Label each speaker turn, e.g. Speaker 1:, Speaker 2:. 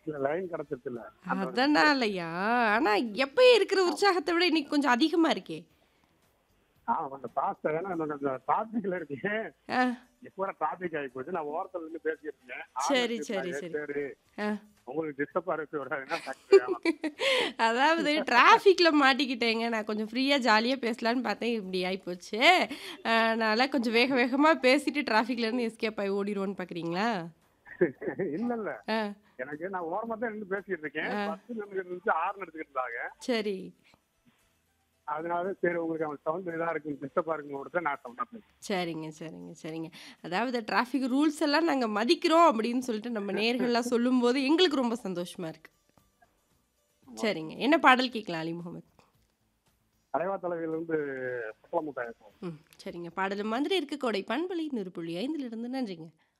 Speaker 1: இல்ல லைன் கிடைச்சிருச்சு இல்ல
Speaker 2: அதனாலயா ஆனா எப்பயும் இருக்கிற உற்சாகத்தை விட இன்னைக்கு கொஞ்சம் அதிகமா இருக்கே
Speaker 1: ஆ கொஞ்சம் பாஸ்ட் ஏன்னா நான் கொஞ்சம் டிராபிக்ல இருக்கேன்
Speaker 2: ஆ,
Speaker 1: இப்போ டிராபிக் ஆகி போச்சு நான் ஓரத்துல இருந்து பேசிட்டு இருக்கேன் ஆள்
Speaker 2: சரி,
Speaker 1: இருக்கு,
Speaker 2: சரி,
Speaker 1: நான்
Speaker 2: சரி.
Speaker 1: சரி
Speaker 2: ஆ.
Speaker 1: உங்களுக்கு டிஸ்டர்பா இருக்கு வராதுன்னா டக்குனு வேணாம்.
Speaker 2: அதாவது டிராஃபிக்ல மாட்டிக்கிட்டேங்க நான் கொஞ்சம் ஃப்ரீயா ஜாலியா பேசலான்னு பார்த்தேன் இப்படி ஆயிப்போச்சு அதனால கொஞ்சம் வேக வேகமா பேசிட்டு டிராஃபிக்ல இருந்து எஸ்கேப் ஆகி ஓடிடுவோன்னு பாக்குறீங்களா
Speaker 1: இல்ல இல்ல
Speaker 2: ஆ,
Speaker 1: எனக்கு நான் ஓரமா தான் இருந்து பேசிட்டு இருக்கேன் பஸ் நின்றுட்டு இருந்துச்சு ஆறு எடுத்துக்கிட்டு இருந்தாங்க
Speaker 2: சரி
Speaker 1: அதனால சரி உங்களுக்கு அவன் சவுண்ட் இதா இருக்கு டிஸ்டர்பா இருக்குன்னு தான் நான் சொன்னேன்
Speaker 2: சரிங்க சரிங்க சரிங்க அதாவது டிராஃபிக் ரூல்ஸ் எல்லாம் நாங்க மதிக்கிறோம் அப்படின்னு சொல்லிட்டு நம்ம நேர்கள்லாம் சொல்லும்போது எங்களுக்கு ரொம்ப சந்தோஷமா இருக்கு சரிங்க என்ன பாடல் கேட்கலாம் அலி முகமது
Speaker 1: தலைவா தலைவியில இருந்து சக்கல முட்டாய்
Speaker 2: ம் சரிங்க பாடல் மாதிரி இருக்க கோடை பண்பலி நெருப்புள்ளி ஐந்துல இருந்து நன்றிங்க